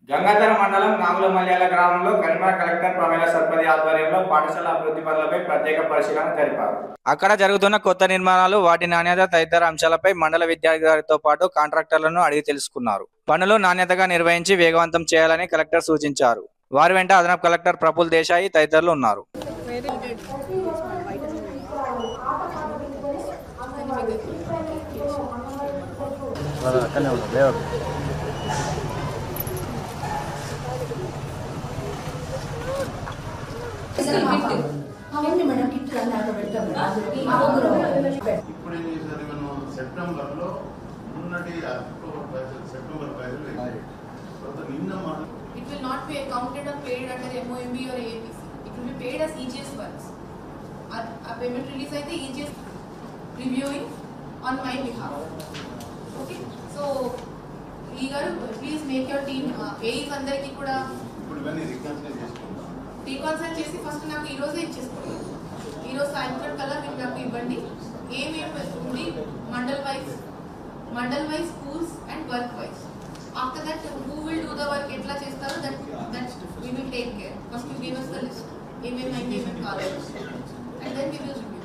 గంగాధర మండలం నాగుల మల్యాల గ్రామంలో కరీమా కలెక్టర్ ప్రమేల సర్పతి ఆధ్వర్యంలో పాఠశాల అభివృద్ధి పనులపై ప్రత్యేక పరిశీలన జరిపారు అక్కడ జరుగుతున్న కొత్త నిర్మాణాలు వాటి నాణ్యత తదితర అంశాలపై మండల విద్యార్థులతో పాటు కాంట్రాక్టర్లను అడిగి తెలుసుకున్నారు పనులు నాణ్యతగా నిర్వహించి వేగవంతం చేయాలని కలెక్టర్ సూచించారు వారి వెంట అదనపు కలెక్టర్ ప్రఫుల్ దేశాయి తదితరులు ఉన్నారు అవును మేడం కిట్ అన్నాక పెడతాం మేడం ఇప్పుడు ఏం చేశారు మనం సెప్టెంబర్ లో ఉన్నటి అక్టోబర్ పైసలు సెప్టెంబర్ పైసలు వేయాలి. తర్వాత నిన్న మనం It will not be accounted or paid under MOMB or AAPC. It will be paid as EGS funds. Our, our payment release అయితే EGS reviewing on my behalf. Okay, so ఈ గారు please make your team AEs అందరికీ కూడా ఇప్పుడు ఇవన్నీ రికన్సిడర్ చేసుకుంటాం రీకాన్సల్ చేసి first నాకు ఈ రోజే ఇచ్చేసుకోండి ఈ రోజు సాయంత్రం కల్లా మీరు నాకు ఇవ్వండి ఏమేమి ఉంది mandal wise mandal wise schools and work wise after that who will do the work ఎట్లా చేస్తారో that that we will take care first you give us the list ఏమేమి అయితే ఏమేమి కావాలి and then we will review